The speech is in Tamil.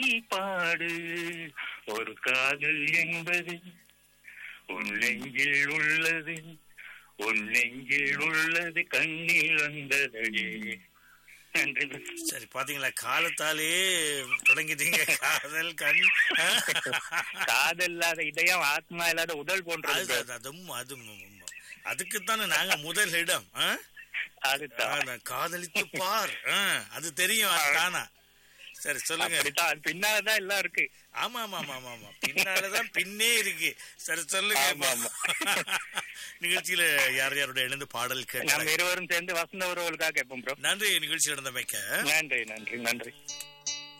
பாடு ஒரு காதல் என்பது உன் நெஞ்சில் உள்ளது உன் நெஞ்சில் உள்ளது கண்ணில் வந்ததடி நன்றி சரி பாத்தீங்களா காலத்தாலே தொடங்கிட்டீங்க காதல் கண் ஆ? காதல் இல்லாத இதயம் ஆத்மா இல்லாத உடல் அது போன்றது அது- அதுவும் அதுவும் அதுக்குத்தானே நாங்க முதல் இடம் ஆ? அதுதான் ஆ, நான் காதலித்து பார் ஆ, அது தெரியும் அது தானா சரி சொல்லுங்க அப்படித்தான் அது பின்னாலதான் எல்லாம் இருக்கு ஆமா ஆமா ஆமா ஆமா ஆமா பின்னாலதான் பின்னே இருக்கு சரி சொல்லுங்க ஆமா, ஆமா. நிகழ்ச்சியில யார் யாரோட இணைந்து பாடல் நம்ம கேட்டாங்க இருவரும் சேர்ந்து வசந்த உறவுகளுக்காக கேட்போம் ப்ரோ நன்றி நிகழ்ச்சி நடந்தமைக்க நன்றி நன்றி நன்றி